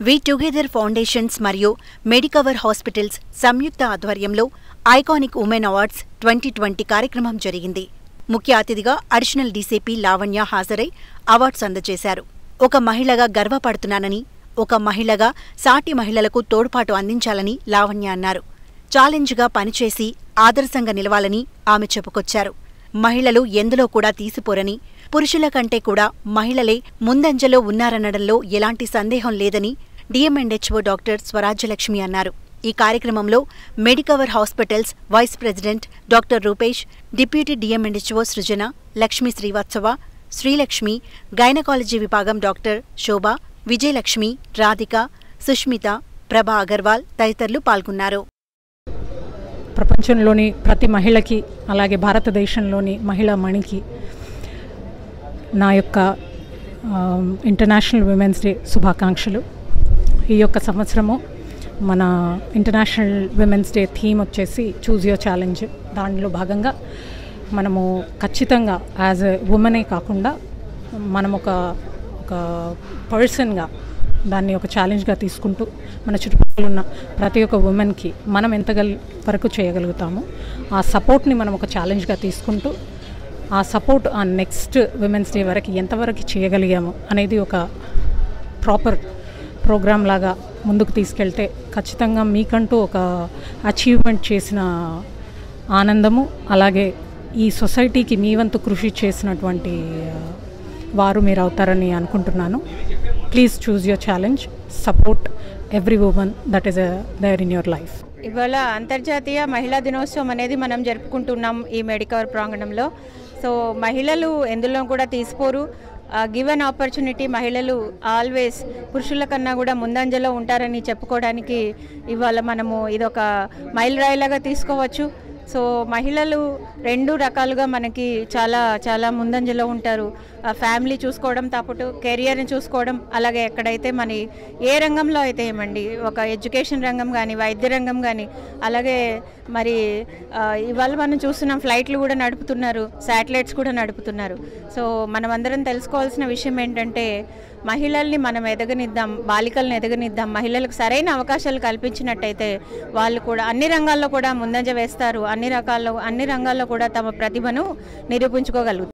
వి together foundations మరియు Medicover hospitals సంయుక్త ఆధ్వర్యంలో iconic women awards twenty twenty కార్యక్రమం జరిగింది ముఖ్య అతిథిగా అడిషనల్ డీసీపీ లావణ్య హాజరై అవార్డ్స్ అందజేశారు ఒక మహిళగా గర్వపడుతున్నానని ఒక మహిళగా సాటి మహిళలకు తోడ్పాటు అందించాలని లావణ్య అన్నారు ఛాలెంజ్గా పనిచేసి ఆదర్శంగా నిలవాలని ఆమె చెప్పుకొచ్చారు మహిళలు ఎందులో కూడా తీసిపోరని పురుషుల కంటే కూడా మహిళలే ముందంజలో ఉన్నారనడంలో ఎలాంటి సందేహం లేదని డిఎంఎండ్హెచ్ఓ డాక్టర్ స్వరాజ్యలక్ష్మి అన్నారు ఈ కార్యక్రమంలో Medicover hospitals vice president doctor Rupesh deputy D M and H O Srujana Lakshmi Srivatsava Srilakshmi gynaecology విభాగం డాక్టర్ శోభ విజయలక్ష్మి రాధిక సుష్మిత ప్రభా అగర్వాల్ తదితరులు పాల్గొన్నారు ప్రపంచంలోని ప్రతి మహిళకి అలాగే భారతదేశంలోని మహిళా మణికి నా యొక్క ఇంటర్నేషనల్ విమెన్స్ డే శుభాకాంక్షలు ఈ యొక్క సంవత్సరము మన ఇంటర్నేషనల్ విమెన్స్ డే థీమ్ వచ్చేసి చూజ్ యువర్ ఛాలెంజ్ దానిలో భాగంగా మనము ఖచ్చితంగా యాజ్ ఎ ఉమెనే కాకుండా మనం ఒక ఒక పర్సన్గా దాన్ని ఒక ఛాలెంజ్గా తీసుకుంటూ మన చుట్టుపక్కల ఉన్న ప్రతి ఒక్క ఉమెన్కి మనం ఎంత గల్ వరకు చేయగలుగుతామో ఆ సపోర్ట్ని మనం ఒక ఛాలెంజ్గా తీసుకుంటూ ఆ సపోర్ట్ ఆ నెక్స్ట్ విమెన్స్ డే వరకు ఎంతవరకు చేయగలిగాము అనేది ఒక ప్రాపర్ ప్రోగ్రామ్ లాగా ముందుకు తీసుకెళ్తే ఖచ్చితంగా మీకంటూ ఒక అచీవ్మెంట్ చేసిన ఆనందము అలాగే ఈ సొసైటీకి మీ వంతు కృషి చేసినటువంటి వారు మీరు అవుతారని అనుకుంటున్నాను please choose your challenge support every women that is there in your life ఇవాళ అంతర్జాతీయ మహిళా దినోత్సవం అనేది మనం జరుపుకుంటున్నాం ఈ మెడికవర్ ప్రాంగణంలో సో మహిళలు ఎందులో కూడా తీసిపోరు గివెన్ ఆపర్చునిటీ మహిళలు ఆల్వేస్ పురుషుల కన్నా కూడా ముందంజలో ఉంటారని చెప్పుకోవడానికి ఇవాళ మనము ఇదొక మైలురాయిలాగా తీసుకోవచ్చు సో మహిళలు రెండు రకాలుగా మనకి చాలా చాలా ముందంజలో ఉంటారు ఫ్యామిలీ చూసుకోవడం తప్పటు కెరియర్ని చూసుకోవడం అలాగే ఎక్కడైతే మన ఏ రంగంలో అయితే ఏమండి ఒక ఎడ్యుకేషన్ రంగం కానీ వైద్య రంగం కానీ అలాగే మరి ఇవాళ మనం చూస్తున్నాం ఫ్లైట్లు కూడా నడుపుతున్నారు శాటిలైట్స్ కూడా నడుపుతున్నారు సో మనం అందరం తెలుసుకోవాల్సిన విషయం ఏంటంటే మహిళల్ని మనం ఎదగనిద్దాం బాలికలను ఎదగనిద్దాం మహిళలకు సరైన అవకాశాలు కల్పించినట్టయితే వాళ్ళు కూడా అన్ని రంగాల్లో కూడా ముందంజ వేస్తారు అన్ని రకాల్లో అన్ని రంగాల్లో కూడా తమ ప్రతిభను నిరూపించుకోగలుగుతారు